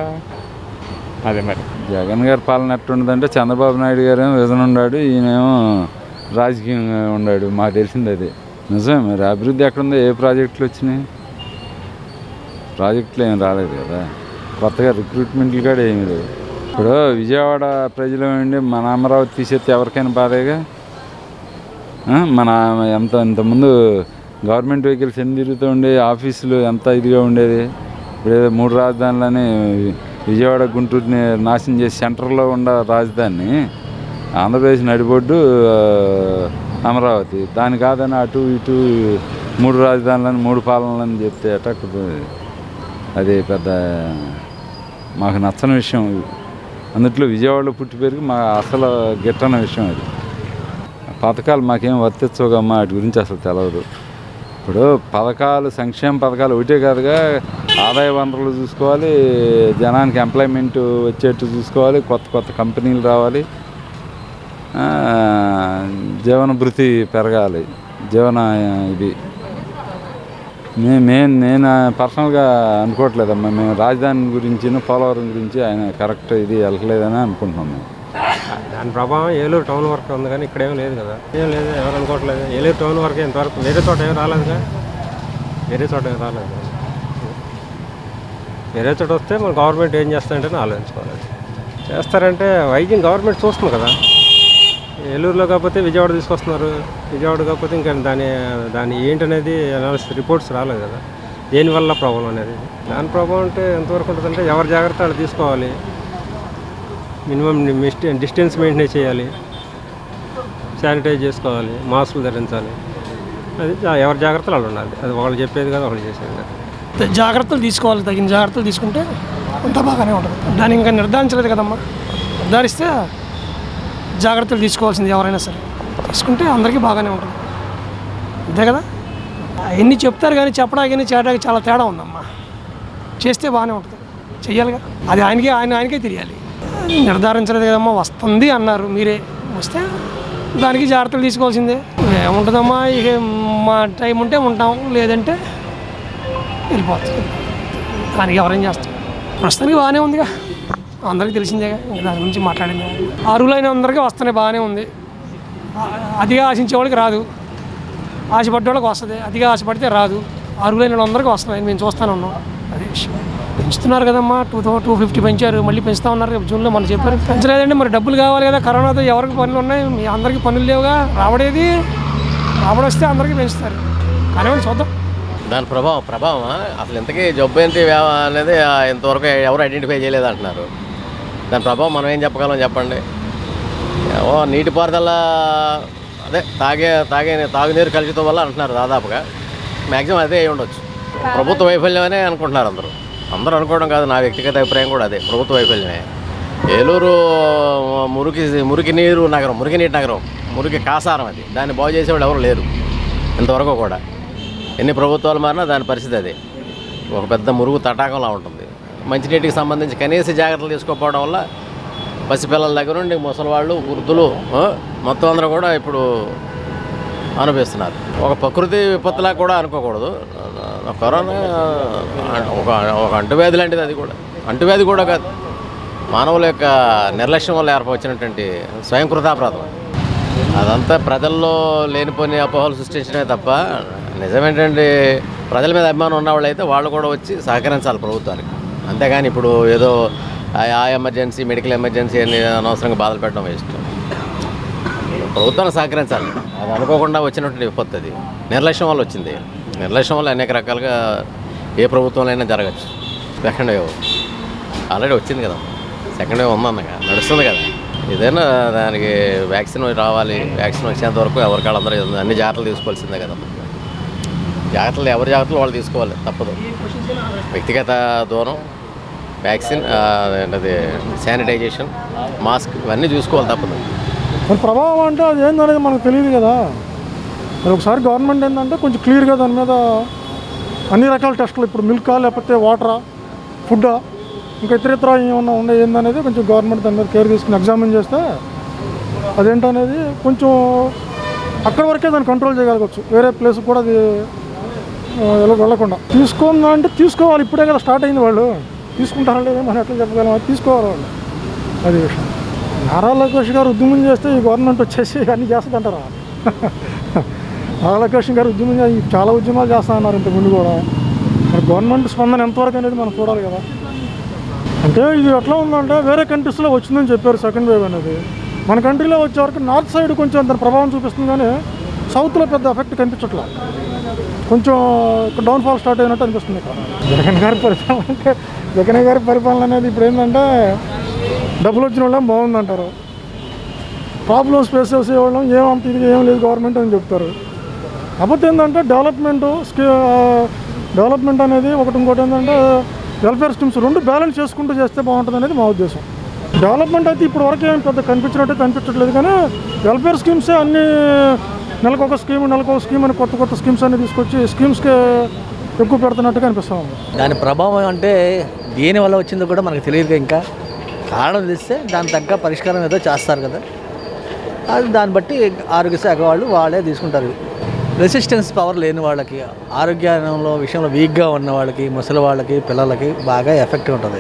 అదే మరి జగన్ గారి పాలన ఎట్టుండదంటే చంద్రబాబు నాయుడు గారు విజన్ ఉన్నాడు ఈయనేమో రాజకీయంగా ఉన్నాడు మాకు తెలిసింది అది నిజమే మరి అభివృద్ధి ఎక్కడుందో ఏ ప్రాజెక్టులు వచ్చినాయి ప్రాజెక్టులు ఏం రాలేదు కదా కొత్తగా రిక్రూట్మెంట్లు కూడా ఏమీ లేవు ఇప్పుడు విజయవాడ ప్రజలు ఏంటి మన అమరావతి తీసేస్తే ఎవరికైనా బాధేగా ఆ, మన ఎంత ఇంతకుముందు గవర్నమెంట్ వెహికల్స్ ఎన్ని తిరుగుతూ ఉండే ఆఫీసులు ఎంత ఇదిగా ఉండేది ఇప్పుడు ఏదో మూడు రాజధానులని విజయవాడ గుంటూరుని నాశనం చేసి సెంటర్లో ఉన్న రాజధాని ఆంధ్రప్రదేశ్ నడిబొడ్డు ఆ, అమరావతి దాని కాదని అటు ఇటు మూడు రాజధానులని మూడు పాలనలని చెప్తే ఎట్ట కుదురుతుంది? అది పెద్ద మాకు నచ్చని విషయం అందుట్లో విజయవాడలో పుట్టి పెరిగి మా అసలు గిట్టని విషయం అది పథకాలు మాకేం వర్తించవుగమ్మా వాటి గురించి అసలు తెలియదు ఇప్పుడు పథకాలు సంక్షేమ పథకాలు ఒకటే కాదుగా ఆదాయ వనరులు చూసుకోవాలి జనానికి ఎంప్లాయ్మెంట్ వచ్చేట్టు చూసుకోవాలి కొత్త కొత్త కంపెనీలు రావాలి ఆ, జీవన భృతి పెరగాలి జీవన ఇది మే నేను నేను పర్సనల్గా అనుకోవట్లేదమ్మా మేము రాజధాని గురించి పోలవరం గురించి ఆయన కరెక్ట్ ఇది వెళ్ళట్లేదని అనుకుంటున్నాం మేము దాని ప్రభావం ఏలూరు టౌన్ వరకు ఉంది కానీ ఇక్కడ ఏం లేదు కదా ఏం లేదు ఎవరు అనుకోవట్లేదు ఏలూరు టౌన్ వరకు ఇంతవరకు వేరే చోట ఏం రాలేదుగా వేరే చోట ఏం రాలేదు వేరే చోట వస్తే మన గవర్నమెంట్ ఏం చేస్తారంటే ఆలోచించుకోవాలి చేస్తారంటే వైద్యం గవర్నమెంట్ చూస్తుంది కదా ఏలూరులో కాకపోతే విజయవాడ తీసుకొస్తున్నారు విజయవాడ కాకపోతే ఇంకా దాని దాని ఏంటనేది అనాలిసిస్ రిపోర్ట్స్ రాలేదు కదా దేనివల్ల ప్రాబ్లం అనేది దాని ప్రాబ్లం అంటే ఎంతవరకు ఉంటుందంటే ఎవరి జాగ్రత్త వాళ్ళు తీసుకోవాలి మినిమం డిస్టెన్స్ మెయింటైన్ చేయాలి శానిటైజ్ చేసుకోవాలి మాస్కులు ధరించాలి అది జా- ఎవరి జాగ్రత్తలు వాళ్ళు ఉండాలి అది వాళ్ళు చెప్పేది కదా వాళ్ళు చేసేది కదా జాగ్రత్తలు తీసుకోవాలి తగిన జాగ్రత్తలు తీసుకుంటే అంతా బాగానే ఉంటుంది దాన్ని ఇంకా నిర్ధారించలేదు కదమ్మా నిర్ధారిస్తే జాగ్రత్తలు తీసుకోవాల్సింది ఎవరైనా సరే తీసుకుంటే అందరికీ బాగానే ఉంటుంది అంతే కదా ఎన్ని చెప్తారు కానీ చెప్పడానికి కానీ చేయడానికి చాలా తేడా ఉందమ్మా చేస్తే బాగానే ఉంటుంది చెయ్యాలిగా అది ఆయనకే ఆయన ఆయనకే తెలియాలి నిర్ధారించలేదు కదమ్మా వస్తుంది అన్నారు మీరే వస్తే దానికి జాగ్రత్తలు తీసుకోవాల్సిందే ఏముంటుందమ్మా ఇక మా టైం ఉంటే ఉంటాం లేదంటే వెళ్ళిపోతాం దానికి ఎవరేం చేస్తాం ప్రస్తుతానికి బాగానే ఉందిగా అందరికీ తెలిసిందేగా ఇంకా దాని గురించి మాట్లాడింది అరువులైన అందరికీ వస్తున్నాయి బాగానే ఉంది ఆ- అతిగా ఆశించే వాళ్ళకి రాదు ఆశపడ్డ వాళ్ళకి వస్తుంది అతిగా ఆశపడితే రాదు అరువులైన వాళ్ళందరికీ వస్తున్నాయి మేము చూస్తానే ఉన్నాం అదే విషయం పెంచుతున్నారు కదమ్మా టూ థౌ టూ ఫిఫ్టీ పెంచారు మళ్ళీ పెంచుతా ఉన్నారు రేపు జూన్లో మనం చెప్పారు పెంచలేదండి మరి డబ్బులు కావాలి కదా కరోనాతో ఎవరికి పనులు ఉన్నాయి మీ అందరికీ పనులు లేవుగా రావడేది రావడం వస్తే అందరికీ పెంచుతారు కానీ వాళ్ళు చూద్దాం దాని ప్రభావం ప్రభావం అసలు ఇంతకీ జబ్బు ఏంటి వ్యా- అనేది ఆ, ఇంతవరకు ఎవరు ఐడెంటిఫై చేయలేదు అంటున్నారు దాని ప్రభావం మనం ఏం చెప్పగలం చెప్పండి ఏవో నీటిపారుదల అదే తాగే తాగే తాగునీరు కలుషితం వల్ల అంటున్నారు దాదాపుగా మ్యాక్సిమం అదే అయి ఉండొచ్చు ప్రభుత్వ వైఫల్యమనే అనుకుంటున్నారు అందరూ అందరూ అనుకోవడం కాదు నా వ్యక్తిగత అభిప్రాయం కూడా అదే ప్రభుత్వ వైఫల్యమే ఏలూరు మురికి మురికి నీరు నగరం మురికి నీటి నగరం మురికి కాసారం అది దాన్ని బాగు చేసేవాళ్ళు ఎవరు లేరు ఇంతవరకు కూడా ఎన్ని ప్రభుత్వాలు మారినా దాని పరిస్థితి అదే ఒక పెద్ద మురుగు తటాకంలా ఉంటుంది మంచినీటికి సంబంధించి కనీస జాగ్రత్తలు తీసుకోకపోవడం వల్ల పసిపిల్లల దగ్గర నుండి ముసలివాళ్ళు వృద్ధులు ఆ, మొత్తం అందరూ కూడా ఇప్పుడు అనుభవిస్తున్నారు ఒక ప్రకృతి విపత్తులా కూడా అనుకోకూడదు కరోనా ఒక ఒక అంటువ్యాధి లాంటిది అది కూడా అంటువ్యాధి కూడా కాదు మానవుల యొక్క నిర్లక్ష్యం వల్ల ఏర్పడినటువంటి స్వయంకృతాపరాధం అదంతా ప్రజల్లో లేనిపోని అపోహలు సృష్టించడమే తప్ప నిజమేంటంటే ప్రజల మీద అభిమానం ఉన్నవాళ్ళు అయితే వాళ్ళు కూడా వచ్చి సహకరించాలి ప్రభుత్వానికి అంతేగాని ఇప్పుడు ఏదో ఆ- ఆ ఎమర్జెన్సీ మెడికల్ ఎమర్జెన్సీ అని అనవసరంగా బాధలు పెట్టడం వేస్ట్ ప్రభుత్వానికి సహకరించాలి అది అనుకోకుండా వచ్చినటువంటి విపత్తు అది నిర్లక్ష్యం వల్ల వచ్చింది నిర్లక్ష్యం వల్ల అనేక రకాలుగా ఏ ప్రభుత్వంలో అయినా జరగచ్చు సెకండ్ వేవ్ ఆల్రెడీ వచ్చింది కదా సెకండ్ వేవ్ ఉందన్నగా నడుస్తుంది కదా ఏదైనా దానికి వ్యాక్సిన్ రావాలి వ్యాక్సిన్ వచ్చేంత వరకు ఎవరికాళ్ళు అందరూ అన్ని జాగ్రత్తలు తీసుకోవాల్సిందే కదా జాగ్రత్తలు ఎవరి జాగ్రత్తలు వాళ్ళు తీసుకోవాలి తప్పదు వ్యక్తిగత దూరం వ్యాక్సిన్ ఆ, ఏంటది శానిటైజేషన్ మాస్క్ ఇవన్నీ చూసుకోవాలి తప్పదు మరి ప్రభావం అంటే అది ఏందనేది మనకు తెలియదు కదా మరి ఒకసారి గవర్నమెంట్ ఏంటంటే కొంచెం క్లియర్గా దాని మీద అన్ని రకాల టెస్టులు ఇప్పుడు మిల్కా లేకపోతే వాటరా ఫుడ్డా ఇంకా ఇతరితర ఏమన్నా ఉన్నాయి ఏందనేది కొంచెం గవర్నమెంట్ దాని మీద కేర్ తీసుకుని ఎగ్జామిన్ చేస్తే అదేంటనేది కొంచెం అక్కడి వరకే దాన్ని కంట్రోల్ చేయగలగచ్చు వేరే ప్లేస్ కూడా అది ఆ, వెళ్ళ- వెళ్ళకుండా తీసుకుందా అంటే తీసుకోవాలి ఇప్పుడే కదా స్టార్ట్ అయింది వాళ్ళు తీసుకుంటారా లేదా మనం ఎట్లా చెప్పగలం అది తీసుకోవాలి వాళ్ళు అది విషయం నారా లోకేష్ గారు ఉద్యమం చేస్తే ఈ గవర్నమెంట్ వచ్చేసి అన్నీ చేస్తుందంటారా నారా లోకేష్ గారు ఉద్యమం చే- చాలా ఉద్యమాలు చేస్తా ఉన్నారు ఇంతకుముందు కూడా మరి గవర్నమెంట్ స్పందన ఎంతవరకు అనేది మనం చూడాలి కదా అంటే ఇది ఎట్లా ఉందంటే వేరే కంట్రీస్లో వచ్చిందని చెప్పారు సెకండ్ వేవ్ అనేది మన కంట్రీలో వచ్చే వరకు నార్త్ సైడ్ కొంచెం దాని ప్రభావం చూపిస్తుంది కానీ సౌత్లో పెద్ద ఎఫెక్ట్ కనిపించట్లా కొంచెం ఇక్కడ డౌన్ఫాల్ స్టార్ట్ అయినట్టు అనిపిస్తుంది ఇక్కడ జగన్ గారి పరిపాలన అంటే జగన్ గారి పరిపాలన అనేది ఇప్పుడు ఏంటంటే డబ్బులు వచ్చిన వాళ్ళం బాగుందంటారు ప్రాబ్లమ్స్ ఫేస్ చేసేవాళ్ళం ఏమంత ఇది ఏం లేదు గవర్నమెంట్ అని చెప్తారు కాకపోతే ఏంటంటే డెవలప్మెంట్ స్కీ డెవలప్మెంట్ అనేది ఒకటి ఇంకోటి ఏంటంటే వెల్ఫేర్ స్కీమ్స్ రెండు బ్యాలెన్స్ చేసుకుంటూ చేస్తే బాగుంటుంది అనేది మా ఉద్దేశం డెవలప్మెంట్ అయితే ఇప్పుడు వరకు ఏం పెద్ద కనిపించినట్టు కనిపించట్లేదు కానీ వెల్ఫేర్ స్కీమ్సే అన్ని నెలకొక స్కీమ్ నెలకొక స్కీమ్ అని కొత్త కొత్త స్కీమ్స్ అన్ని తీసుకొచ్చి స్కీమ్స్కి ఎక్కువ పెడుతున్నట్టుగా అనిపిస్తూ ఉంది దాని ప్రభావం అంటే దేని వల్ల వచ్చిందో కూడా మనకు తెలియదు ఇంకా కారణం తెలిస్తే దాని తగ్గ పరిష్కారం ఏదో చేస్తారు కదా అది దాన్ని బట్టి ఆరోగ్య శాఖ వాళ్ళు వాళ్ళే తీసుకుంటారు రెసిస్టెన్స్ పవర్ లేని వాళ్ళకి ఆరోగ్యంలో విషయంలో వీక్గా ఉన్న వాళ్ళకి ముసలి వాళ్ళకి పిల్లలకి బాగా ఎఫెక్ట్ ఉంటుంది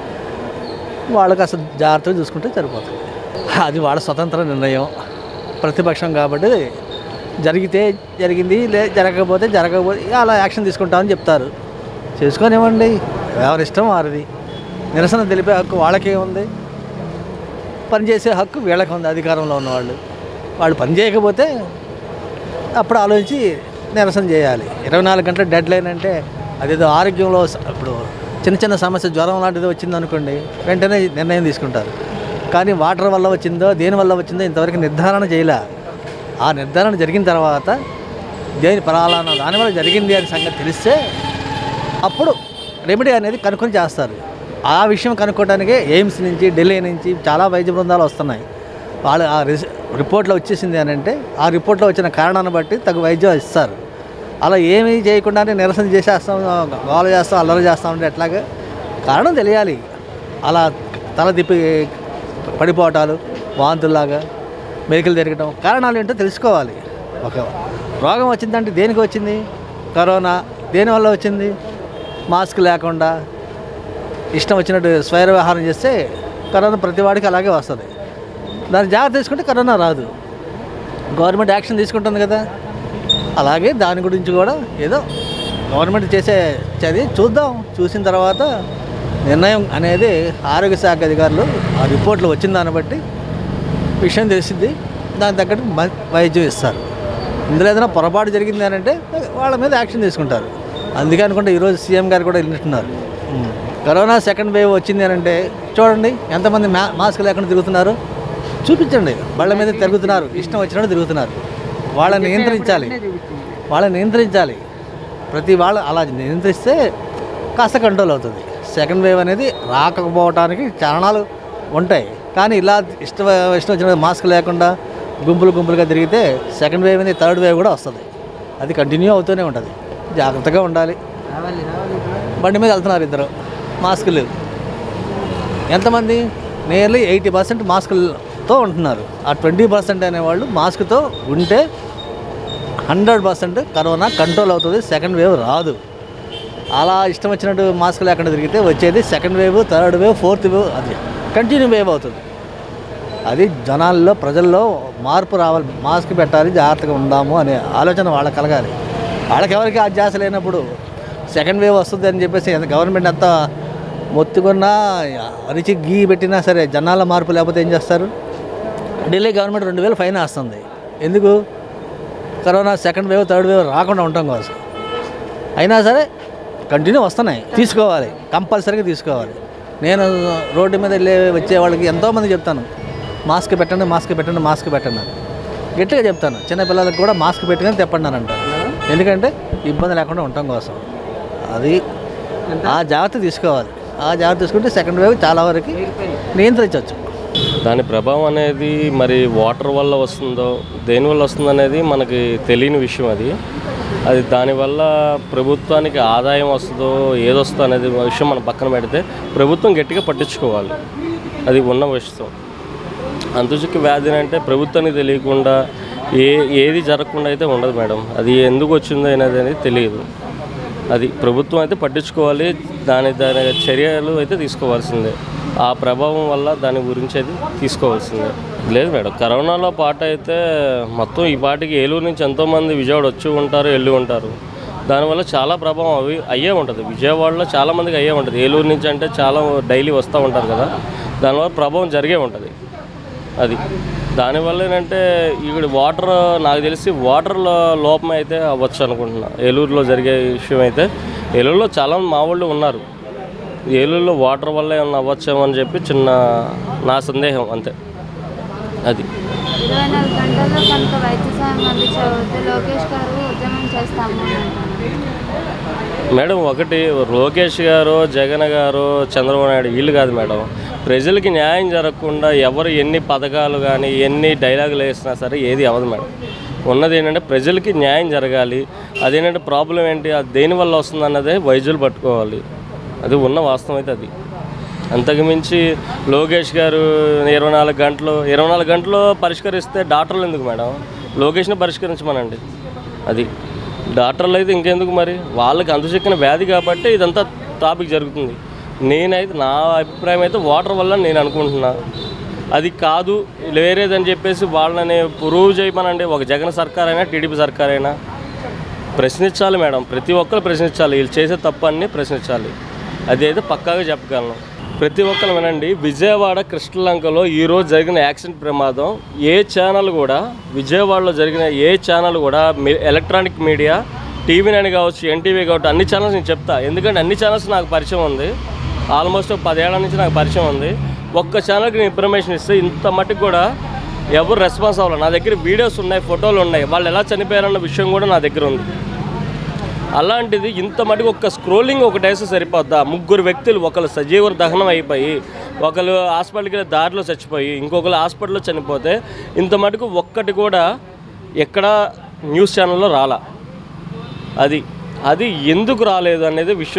వాళ్ళకి అసలు జాగ్రత్తగా చూసుకుంటే సరిపోతుంది అది వాళ్ళ స్వతంత్ర నిర్ణయం ప్రతిపక్షం కాబట్టి జరిగితే జరిగింది లే జరగకపోతే జరగకపోతే ఇక అలా యాక్షన్ తీసుకుంటామని చెప్తారు చేసుకోనివ్వండి ఎవరి ఇష్టం వారిది నిరసన తెలిపే హక్కు వాళ్ళకే ఉంది పనిచేసే హక్కు వీళ్ళకి ఉంది అధికారంలో ఉన్నవాళ్ళు వాళ్ళు పని చేయకపోతే అప్పుడు ఆలోచించి నిరసన చేయాలి ఇరవై నాలుగు గంటల డెడ్ లైన్ అంటే అదేదో ఆరోగ్యంలో స- ఇప్పుడు చిన్న చిన్న సమస్య జ్వరం లాంటిది వచ్చింది అనుకోండి వెంటనే నిర్ణయం తీసుకుంటారు కానీ వాటర్ వల్ల వచ్చిందో దేని వల్ల వచ్చిందో ఇంతవరకు నిర్ధారణ చేయలే ఆ నిర్ధారణ జరిగిన తర్వాత దేని పలానా దానివల్ల జరిగింది అని సంగతి తెలిస్తే అప్పుడు రెమెడీ అనేది కనుక్కొని చేస్తారు ఆ విషయం కనుక్కోవడానికే ఎయిమ్స్ నుంచి ఢిల్లీ నుంచి చాలా వైద్య బృందాలు వస్తున్నాయి వాళ్ళు ఆ రిస్ రిపోర్ట్లో వచ్చేసింది అని అంటే ఆ రిపోర్ట్లో వచ్చిన కారణాన్ని బట్టి తగు వైద్యం ఇస్తారు అలా ఏమీ చేయకుండానే నిరసన చేసేస్తాం గోల చేస్తాం అల్లరి చేస్తాం అంటే ఎట్లాగా కారణం తెలియాలి అలా తల తిప్పి పడిపోవటాలు వాంతుల్లాగా మెరికలు తిరగటం కారణాలు ఏంటో తెలుసుకోవాలి ఒక రోగం వచ్చిందంటే దేనికి వచ్చింది కరోనా దేనివల్ల వచ్చింది మాస్క్ లేకుండా ఇష్టం వచ్చినట్టు స్వైర వ్యవహారం చేస్తే కరోనా ప్రతి వాడికి అలాగే వస్తుంది దాన్ని జాగ్రత్త తీసుకుంటే కరోనా రాదు గవర్నమెంట్ యాక్షన్ తీసుకుంటుంది కదా అలాగే దాని గురించి కూడా ఏదో గవర్నమెంట్ చేసే చదివి చూద్దాం చూసిన తర్వాత నిర్ణయం అనేది ఆరోగ్య శాఖ అధికారులు ఆ రిపోర్ట్లు వచ్చిన దాన్ని బట్టి విషయం తెలిసింది దాని తగ్గట్టు మ- వైద్యం ఇస్తారు ఇందులో ఏదైనా పొరపాటు జరిగింది అని అంటే వాళ్ళ మీద యాక్షన్ తీసుకుంటారు అందుకే అనుకుంటే ఈరోజు సీఎం గారు కూడా వెళ్ళినట్టున్నారు ఉమ్. కరోనా సెకండ్ వేవ్ వచ్చింది అని అంటే చూడండి ఎంతమంది మా మాస్క్ లేకుండా తిరుగుతున్నారు చూపించండి వాళ్ళ మీద తిరుగుతున్నారు ఇష్టం వచ్చినట్టు తిరుగుతున్నారు వాళ్ళని నియంత్రించాలి వాళ్ళని నియంత్రించాలి ప్రతి వాళ్ళు అలా నియంత్రిస్తే కాస్త కంట్రోల్ అవుతుంది సెకండ్ వేవ్ అనేది రాకపోవటానికి కారణాలు ఉంటాయి కానీ ఇలా ఇష్టం ఇష్టం వచ్చిన మాస్క్ లేకుండా గుంపులు గుంపులుగా తిరిగితే సెకండ్ వేవ్ అనేది థర్డ్ వేవ్ కూడా వస్తుంది అది కంటిన్యూ అవుతూనే ఉంటుంది జాగ్రత్తగా ఉండాలి బండి మీద వెళ్తున్నారు ఇద్దరు మాస్కులు లేవు ఎంతమంది నియర్లీ ఎయిటీ పర్సెంట్ మాస్కులతో ఉంటున్నారు ఆ ట్వంటీ పర్సెంట్ అనేవాళ్ళు మాస్క్తో ఉంటే హండ్రెడ్ పర్సెంట్ కరోనా కంట్రోల్ అవుతుంది సెకండ్ వేవ్ రాదు అలా ఇష్టం వచ్చినట్టు మాస్క్ లేకుండా తిరిగితే వచ్చేది second wave third wave fourth wave అది కంటిన్యూ వేవ్ అవుతుంది అది జనాల్లో ప్రజల్లో మార్పు రావాలి మాస్క్ పెట్టాలి జాగ్రత్తగా ఉందాము అనే ఆలోచన వాళ్ళకి కలగాలి వాళ్ళకి ఎవరికి ఆ ధ్యాస లేనప్పుడు సెకండ్ వేవ్ వస్తుంది అని చెప్పేసి ఎంత గవర్నమెంట్ అంతా మొత్తుకున్నా అరిచి గీ పెట్టినా సరే జనాల మార్పు లేకపోతే ఏం చేస్తారు ఢిల్లీ గవర్నమెంట్ రెండు వేలు ఫైన్ వేస్తుంది ఎందుకు corona second wave third wave రాకుండా ఉండటం కోసం అయినా సరే కంటిన్యూ వస్తున్నాయి తీసుకోవాలి కంపల్సరీగా తీసుకోవాలి నేను రోడ్డు మీద వెళ్ళే వచ్చే వాళ్ళకి ఎంతోమంది చెప్తాను మాస్క్ పెట్టండి మాస్క్ పెట్టండి మాస్క్ పెట్టండి అని గట్టిగా చెప్తాను చిన్నపిల్లలకు కూడా మాస్క్ పెట్టుకొని తెప్పండి అని అంటారు ఎందుకంటే ఇబ్బంది లేకుండా ఉండటం కోసం అది ఆ జాగ్రత్త తీసుకోవాలి ఆ జాగ్రత్త తీసుకుంటే సెకండ్ వేవ్ చాలా వరకు నియంత్రించవచ్చు దాని ప్రభావం అనేది మరి వాటర్ వల్ల వస్తుందో దేనివల్ల వస్తుందో అనేది మనకి తెలియని విషయం అది అది దానివల్ల ప్రభుత్వానికి ఆదాయం వస్తుందో ఏదొస్తుందో అనేది విషయం మనం పక్కన పెడితే ప్రభుత్వం గట్టిగా పట్టించుకోవాలి అది ఉన్న విషయం అంతుచిక్కి వ్యాధి అంటే ప్రభుత్వానికి తెలియకుండా ఏ ఏది జరగకుండా అయితే ఉండదు మేడం అది ఎందుకు వచ్చిందో అనేది అనేది తెలియదు అది ప్రభుత్వం అయితే పట్టించుకోవాలి దాని దాని చర్యలు అయితే తీసుకోవాల్సిందే ఆ ప్రభావం వల్ల దాని గురించి అయితే తీసుకోవాల్సిందే లేదు మేడం కరోనాలో పాట అయితే మొత్తం ఈ పాటికి ఏలూరు నుంచి ఎంతోమంది విజయవాడ వచ్చి ఉంటారు వెళ్ళి ఉంటారు దానివల్ల చాలా ప్రభావం అవి అయ్యే ఉంటుంది విజయవాడలో చాలా మందికి అయ్యే ఉంటుంది ఏలూరు నుంచి అంటే చాలా డైలీ వస్తూ ఉంటారు కదా దానివల్ల ప్రభావం జరిగే ఉంటుంది అది దానివల్ల ఏంటంటే ఇక్కడ వాటర్ నాకు తెలిసి వాటర్లో లోపం అయితే అవ్వచ్చు అనుకుంటున్నా ఏలూరులో జరిగే విషయం అయితే ఏలూరులో చాలా మంది మా వాళ్ళు ఉన్నారు ఏలూరులో వాటర్ వల్ల ఏమన్నా అవ్వచ్చేమో అని చెప్పి చిన్న నా సందేహం అంతే అది ఇరవై నాలుగు గంటల్లో కనుక వైద్య సాయం అందించకపోతే లోకేష్ గారు ఉద్యమం చేస్తాము అని అంటున్నారు. మేడం ఒకటి లోకేష్ గారు జగన్ గారు చంద్రబాబు నాయుడు వీళ్ళు కాదు మేడం ప్రజలకి న్యాయం జరగకుండా ఎవరు ఎన్ని పథకాలు కానీ ఎన్ని డైలాగులు వేసినా సరే ఏది అవ్వదు మేడం ఉన్నది ఏంటంటే ప్రజలకి న్యాయం జరగాలి అదేంటంటే ప్రాబ్లం ఏంటి అది దేనివల్ల వస్తుంది అన్నదే వైద్యులు పట్టుకోవాలి అది ఉన్న వాస్తవం అయితే అది అంతకు మించి లోకేష్ గారు ఇరవై నాలుగు గంటలు ఇరవై నాలుగు గంటలు పరిష్కరిస్తే డాక్టర్లు ఎందుకు మేడం లోకేష్ని పరిష్కరించమనండి అది డాక్టర్లు అయితే ఇంకెందుకు మరి వాళ్ళకి అందుచెక్కిన వ్యాధి కాబట్టి ఇదంతా టాపిక్ జరుగుతుంది నేనైతే నా అభిప్రాయం అయితే వాటర్ వల్ల నేను అనుకుంటున్నా అది కాదు వేరేదని చెప్పేసి వాళ్ళని ప్రూవ్ చేయమనండి ఒక జగన్ సర్కార్ అయినా టీడీపీ సర్కార్ అయినా ప్రశ్నించాలి మేడం ప్రతి ఒక్కరు ప్రశ్నించాలి వీళ్ళు చేసే తప్పన్ని ప్రశ్నించాలి అదైతే పక్కాగా చెప్పగలను ప్రతి ఒక్కరు వినండి విజయవాడ కృష్ణలంకలో ఈరోజు జరిగిన యాక్సిడెంట్ ప్రమాదం ఏ ఛానల్ కూడా విజయవాడలో జరిగిన ఏ ఛానల్ కూడా మీ ఎలక్ట్రానిక్ మీడియా టీవీ నైన్ కావచ్చు ఎన్టీవీ కావచ్చు అన్ని ఛానల్స్ నేను చెప్తా ఎందుకంటే అన్ని ఛానల్స్ నాకు పరిచయం ఉంది ఆల్మోస్ట్ ఒక పదేళ్ల నుంచి నాకు పరిచయం ఉంది ఒక్క ఛానల్కి నేను ఇన్ఫర్మేషన్ ఇస్తే ఇంత మట్టుకు కూడా ఎవరు రెస్పాన్స్ అవ్వాలి నా దగ్గర వీడియోస్ ఉన్నాయి ఫోటోలు ఉన్నాయి వాళ్ళు ఎలా చనిపోయారన్న విషయం కూడా నా దగ్గర ఉంది అలాంటిది ఇంత మటుకు ఒక్క స్క్రోలింగ్ ఒకటి వేస్తే సరిపోద్దా ముగ్గురు వ్యక్తులు ఒకరు సజీవ దహనం అయిపోయి ఒకరు హాస్పిటల్కి వెళ్ళి దారిలో చచ్చిపోయి ఇంకొకరు హాస్పిటల్లో చనిపోతే ఇంత మటుకు ఒక్కటి కూడా ఎక్కడ న్యూస్ ఛానల్లో రాలా అది అది ఎందుకు రాలేదు అనేది విషయం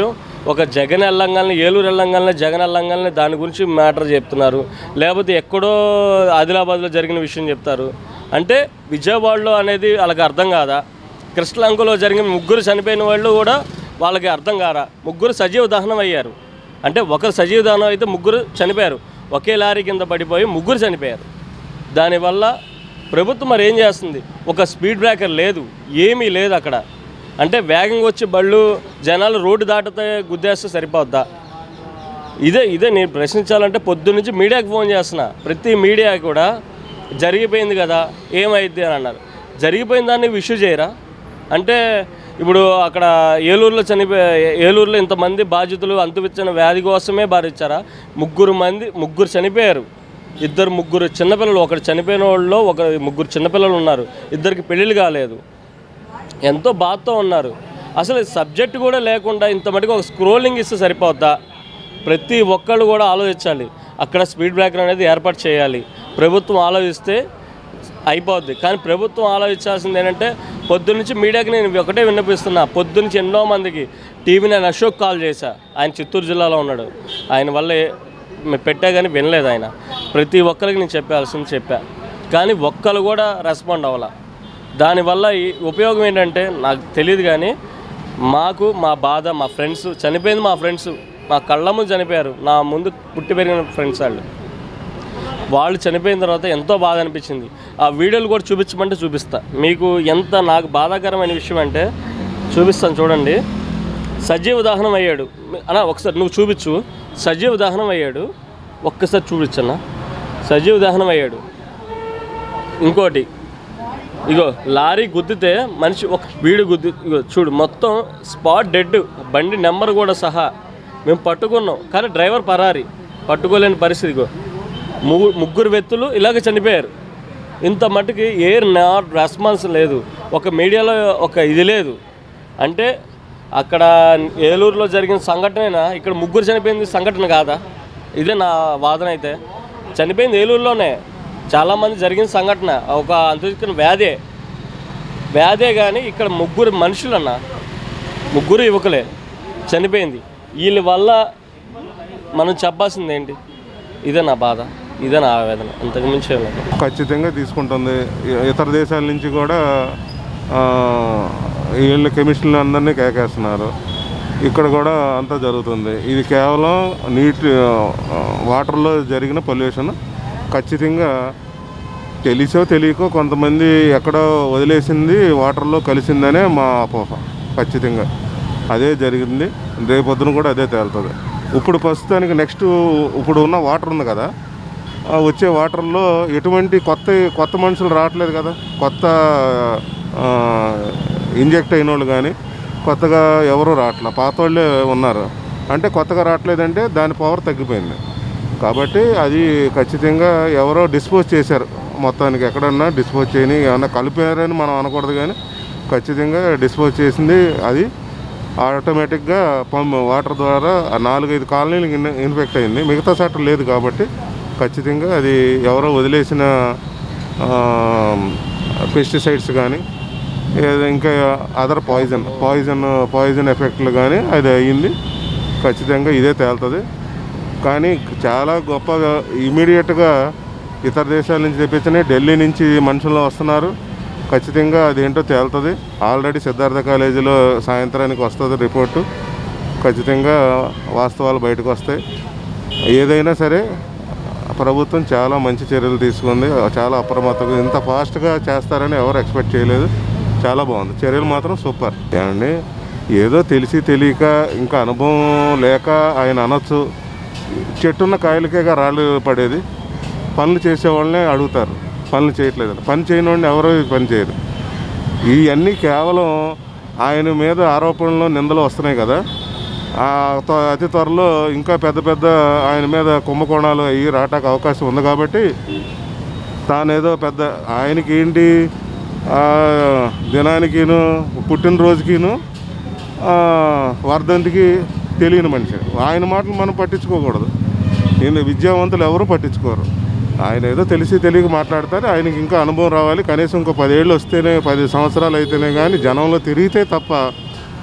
ఒక జగన్ వెళ్ళంగానే ఏలూరు వెళ్ళంగానే జగన్ వెళ్ళంగానే దాని గురించి మ్యాటర్ చెప్తున్నారు లేకపోతే ఎక్కడో ఆదిలాబాద్లో జరిగిన విషయం చెప్తారు అంటే విజయవాడలో అనేది వాళ్ళకి అర్థం కాదా కృష్ణలంకలో జరిగిన ముగ్గురు చనిపోయిన వాళ్ళు కూడా వాళ్ళకి అర్థం కారా ముగ్గురు సజీవ దహనం అయ్యారు అంటే ఒకరు సజీవ దహనం అయితే ముగ్గురు చనిపోయారు ఒకే లారీ కింద పడిపోయి ముగ్గురు చనిపోయారు దానివల్ల ప్రభుత్వం మరి ఏం చేస్తుంది ఒక స్పీడ్ బ్రేకర్ లేదు ఏమీ లేదు అక్కడ అంటే వేగంగా వచ్చి బళ్ళు జనాలు రోడ్డు దాటితే గుద్దేస్తే సరిపోద్దా ఇదే ఇదే నేను ప్రశ్నించాలంటే పొద్దు నుంచి మీడియాకి ఫోన్ చేస్తున్నా ప్రతి మీడియా కూడా జరిగిపోయింది కదా ఏమైద్ది అని అన్నారు జరిగిపోయిన దాన్ని ఇష్యూ చేయరా అంటే ఇప్పుడు అక్కడ ఏలూరులో చనిపోయే ఏలూరులో ఇంతమంది బాధితులు అంతువిచ్చిన వ్యాధి కోసమే బాధించారా ముగ్గురు మంది ముగ్గురు చనిపోయారు ఇద్దరు ముగ్గురు చిన్నపిల్లలు ఒకరు చనిపోయిన వాళ్ళు ఒక ముగ్గురు చిన్నపిల్లలు ఉన్నారు ఇద్దరికి పెళ్ళిళ్ళు కాలేదు ఎంతో బాధతో ఉన్నారు అసలు సబ్జెక్ట్ కూడా లేకుండా ఇంత మటుకు ఒక స్క్రోలింగ్ ఇస్తే సరిపోద్దా ప్రతి ఒక్కళ్ళు కూడా ఆలోచించాలి అక్కడ స్పీడ్ బ్రేకర్ అనేది ఏర్పాటు చేయాలి ప్రభుత్వం ఆలోచిస్తే అయిపోద్ది కానీ ప్రభుత్వం ఆలోచించాల్సింది ఏంటంటే పొద్దున్నుంచి మీడియాకి నేను ఒకటే విన్నపిస్తున్నా పొద్దున్నుంచి ఎన్నో మందికి టీవీ నేను అశోక్ కాల్ చేశా ఆయన చిత్తూరు జిల్లాలో ఉన్నాడు ఆయన వల్ల ఏ- మే- పెట్టా కానీ వినలేదు ఆయన ప్రతి ఒక్కరికి నేను చెప్పాల్సింది చెప్పా కానీ ఒక్కరు కూడా రెస్పాండ్ అవ్వాల దానివల్ల ఈ ఉపయోగం ఏంటంటే నాకు తెలియదు కానీ మాకు మా బాధ మా ఫ్రెండ్స్ చనిపోయింది మా ఫ్రెండ్స్ మా కళ్ళ ముందు చనిపోయారు నా ముందు పుట్టి పెరిగిన ఫ్రెండ్స్ వాళ్ళు వాళ్ళు చనిపోయిన తర్వాత ఎంతో బాధ అనిపించింది ఆ వీడియోలు కూడా చూపించమంటే చూపిస్తా మీకు ఎంత నాకు బాధాకరమైన విషయం అంటే చూపిస్తాను చూడండి సజీవ దహనం అయ్యాడు అన్న ఒకసారి నువ్వు చూపించు సజీవ దహనం అయ్యాడు ఒక్కసారి చూపించన్నా సజీవ దహనం అయ్యాడు ఇంకోటి ఇగో లారీ గుద్దితే మనిషి ఒక వీడు గుద్ది ఇగో చూడు మొత్తం స్పాట్ డెడ్ బండి నెంబర్ కూడా సహా మేము పట్టుకున్నాం కానీ డ్రైవర్ పరారి పట్టుకోలేని పరిస్థితి ఇగో ము- ముగ్గురు వ్యక్తులు ఇలాగ చనిపోయారు ఇంత మట్టుకి ఏ నాట్ రెస్పాన్స్ లేదు ఒక మీడియాలో ఒక ఇది లేదు అంటే అక్కడ ఏలూరులో జరిగిన సంఘటన ఇక్కడ ముగ్గురు చనిపోయింది సంఘటన కాదా ఇదే నా వాదన అయితే చనిపోయింది ఏలూరులోనే చాలామంది జరిగిన సంఘటన ఒక అంతరిక్షణ వ్యాధే వ్యాధే కానీ ఇక్కడ ముగ్గురు మనుషులు అన్న ముగ్గురు యువకులే చనిపోయింది వీళ్ళ వల్ల మనం చెప్పాల్సింది ఏంటి ఇదే నా బాధ ఇదే నా ఆవేదన అంతకు మించి ఏం లేదు ఖచ్చితంగా తీసుకుంటుంది ఇ- ఇతర దేశాల నుంచి కూడా ఆ, వీళ్ళ కెమిస్ట్రీలు అందరినీ కేకేస్తున్నారు ఇక్కడ కూడా అంతా జరుగుతుంది ఇది కేవలం నీటి ఆ, వాటర్లో జరిగిన పొల్యూషన్ ఖచ్చితంగా తెలిసో తెలియకో కొంతమంది ఎక్కడో వదిలేసింది వాటర్లో కలిసిందనే మా అపోహ ఖచ్చితంగా అదే జరిగింది రేపొద్దున కూడా అదే తేలుతుంది ఇప్పుడు ప్రస్తుతానికి నెక్స్ట్ ఇప్పుడు ఉన్న వాటర్ ఉంది కదా ఆ వచ్చే వాటర్లో ఎటువంటి కొత్త కొత్త మనుషులు రావట్లేదు కదా కొత్త ఆ, ఇంజెక్ట్ అయిన వాళ్ళు కానీ కొత్తగా ఎవరు రావట్లే పాత వాళ్ళే ఉన్నారు అంటే కొత్తగా రావట్లేదంటే దాని పవర్ తగ్గిపోయింది కాబట్టి అది ఖచ్చితంగా ఎవరో డిస్పోజ్ చేశారు మొత్తానికి ఎక్కడన్నా డిస్పోజ్ చేయని ఏమన్నా కలిపారని మనం అనకూడదు కానీ ఖచ్చితంగా డిస్పోజ్ చేసింది అది ఆటోమేటిక్గా పంప్ వాటర్ ద్వారా ఆ నాలుగైదు కాలనీలకు ఇన్ ఇన్ఫెక్ట్ అయింది మిగతా సెటర్ లేదు కాబట్టి ఖచ్చితంగా అది ఎవరో వదిలేసిన పెస్టిసైడ్స్ కానీ ఏదో ఇంకా అదర్ పాయిజన్ పాయిజన్ పాయిజన్ ఎఫెక్ట్లు కానీ అది అయ్యింది ఖచ్చితంగా ఇదే తేలుతుంది కానీ చాలా గొప్పగా ఇమీడియట్గా ఇతర దేశాల నుంచి తెప్పించిన ఢిల్లీ నుంచి మనుషులు వస్తున్నారు ఖచ్చితంగా అదేంటో తేలుతుంది ఆల్రెడీ సిద్ధార్థ కాలేజీలో సాయంత్రానికి వస్తుంది రిపోర్టు ఖచ్చితంగా వాస్తవాలు బయటకు వస్తాయి ఏదైనా సరే ప్రభుత్వం చాలా మంచి చర్యలు తీసుకుంది చాలా అప్రమత్తంగా ఇంత ఫాస్ట్గా చేస్తారని ఎవరు ఎక్స్పెక్ట్ చేయలేదు చాలా బాగుంది చర్యలు మాత్రం సూపర్ ఏమండి ఏదో తెలిసి తెలియక ఇంకా అనుభవం లేక ఆయన అనొచ్చు చెట్టున్న కాయలకేగా రాళ్ళు పడేది పనులు చేసేవాళ్ళనే అడుగుతారు పనులు చేయట్లేదు పని చేయని వాడిని ఎవరో ఈ పని చేయరు ఇవన్నీ కేవలం ఆయన మీద ఆరోపణలు నిందలు వస్తున్నాయి కదా ఆ త్వ- అతి త్వరలో ఇంకా పెద్ద పెద్ద ఆయన మీద కుంభకోణాలు అయ్యి రావటానికి అవకాశం ఉంది కాబట్టి తానేదో పెద్ద ఆయనకి ఏంటి ఆ, దినానికిను పుట్టినరోజుకిను ఆ, వర్ధంతికి తెలియని మనిషి ఆయన మాటలు మనం పట్టించుకోకూడదు నేను విద్యావంతులు ఎవరు పట్టించుకోరు ఆయన ఏదో తెలిసి తెలియక మాట్లాడతారు ఆయనకి ఇంకా అనుభవం రావాలి కనీసం ఇంకో పదేళ్ళు వస్తేనే పది సంవత్సరాలు అయితేనే కానీ జనంలో తిరిగితే తప్ప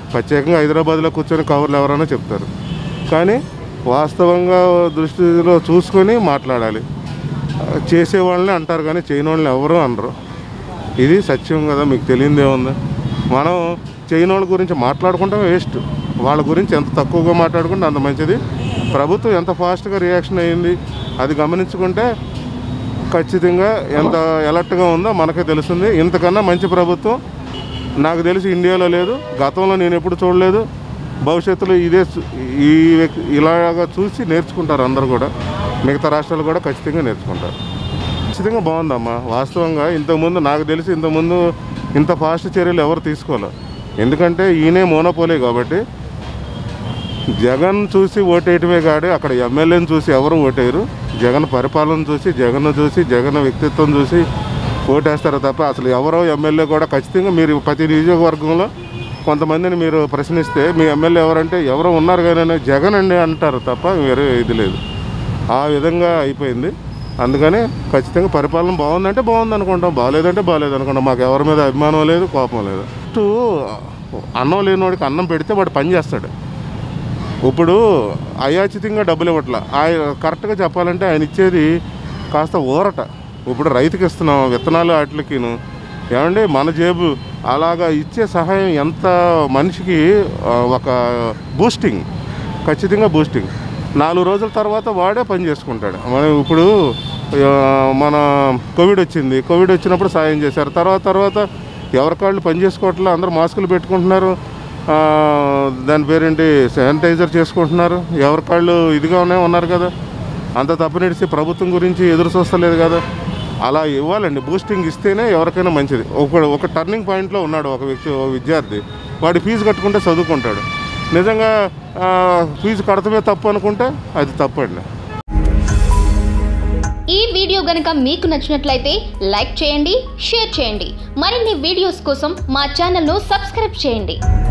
ప్రత్యేకంగా హైదరాబాద్లో కూర్చొని కవర్లు ఎవరైనా చెప్తారు కానీ వాస్తవంగా దృష్టిలో చూసుకొని మాట్లాడాలి చేసే వాళ్ళని అంటారు కానీ చేయని వాళ్ళని ఎవరు అనరు ఇది సత్యం కదా మీకు తెలియదే ఉంది మనం చేయని వాళ్ళ గురించి మాట్లాడుకుంటాం వేస్ట్ వాళ్ళ గురించి ఎంత తక్కువగా మాట్లాడుకుంటే అంత మంచిది ప్రభుత్వం ఎంత ఫాస్ట్గా రియాక్షన్ అయ్యింది అది గమనించుకుంటే ఖచ్చితంగా ఎంత ఎలర్ట్గా ఉందో మనకే తెలుస్తుంది ఇంతకన్నా మంచి ప్రభుత్వం నాకు తెలిసి ఇండియాలో లేదు గతంలో నేను ఎప్పుడు చూడలేదు భవిష్యత్తులో ఇదే చూ- ఈ వ్యక్- ఇలాగా చూసి నేర్చుకుంటారు అందరూ కూడా మిగతా రాష్ట్రాలు కూడా ఖచ్చితంగా నేర్చుకుంటారు ఖచ్చితంగా బాగుందమ్మా వాస్తవంగా ఇంతకుముందు నాకు తెలిసి ఇంతకుముందు ఇంత ఫాస్ట్ చర్యలు ఎవరు తీసుకోవాలి ఎందుకంటే ఈయనే మోనోపోలే కాబట్టి జగన్ చూసి ఓటేయటమే కాదు అక్కడ ఎమ్మెల్యేని చూసి ఎవరు ఓటేయరు జగన్ పరిపాలన చూసి జగన్ చూసి జగన్ వ్యక్తిత్వం చూసి ఓటేస్తారు తప్ప అసలు ఎవరో ఎమ్మెల్యే కూడా ఖచ్చితంగా మీరు ప్రతి నియోజకవర్గంలో కొంతమందిని మీరు ప్రశ్నిస్తే మీ ఎమ్మెల్యే ఎవరంటే ఎవరో ఉన్నారు కానీ జగన్ అండి అంటారు తప్ప వేరే ఇది లేదు ఆ విధంగా అయిపోయింది అందుకని ఖచ్చితంగా పరిపాలన బాగుందంటే బాగుంది అనుకుంటాం బాగాలేదంటే బాగాలేదు అనుకుంటాం మాకు ఎవరి మీద అభిమానం లేదు కోపం లేదు ఫస్ట్ అన్నం లేనివాడికి అన్నం పెడితే వాడు పని చేస్తాడు ఇప్పుడు అయాచితంగా డబ్బులు ఇవ్వట్లా ఆయన కరెక్ట్గా చెప్పాలంటే ఆయన ఇచ్చేది కాస్త ఊరట ఇప్పుడు రైతుకి ఇస్తున్నాం విత్తనాలు వాటికిను ఏమండి మన జేబు అలాగా ఇచ్చే సహాయం ఎంత మనిషికి ఆ, ఒక బూస్టింగ్ ఖచ్చితంగా బూస్టింగ్ నాలుగు రోజుల తర్వాత వాడే పని చేసుకుంటాడు మనం ఇప్పుడు ఆ, మన కోవిడ్ వచ్చింది కోవిడ్ వచ్చినప్పుడు సాయం చేశారు తర్వాత తర్వాత ఎవరికాళ్ళు పని చేసుకోవట్లే అందరూ మాస్కులు పెట్టుకుంటున్నారు ఆ, దాని పేరేంటి శానిటైజర్ చేసుకుంటున్నారు ఎవరికాళ్ళు ఇదిగానే ఉన్నారు కదా అంత తప్పనిడిసి ప్రభుత్వం గురించి ఎదురు చూస్తలేదు కదా అలా ఇవ్వాలండి బూస్టింగ్ ఇస్తేనే ఎవరికైనా మంచిది ఒక ఒక టర్నింగ్ పాయింట్లో ఉన్నాడు ఒక వ్యక్తి ఒక విద్యార్థి వాడి ఫీజు కట్టుకుంటే చదువుకుంటాడు నిజంగా ఆ, ఫీజు కడతమే తప్పు అనుకుంటే అది తప్పండి ఈ వీడియో గనుక మీకు నచ్చినట్లయితే లైక్ చేయండి షేర్ చేయండి మరిన్ని వీడియోస్ కోసం మా ఛానల్ను సబ్స్క్రైబ్ చేయండి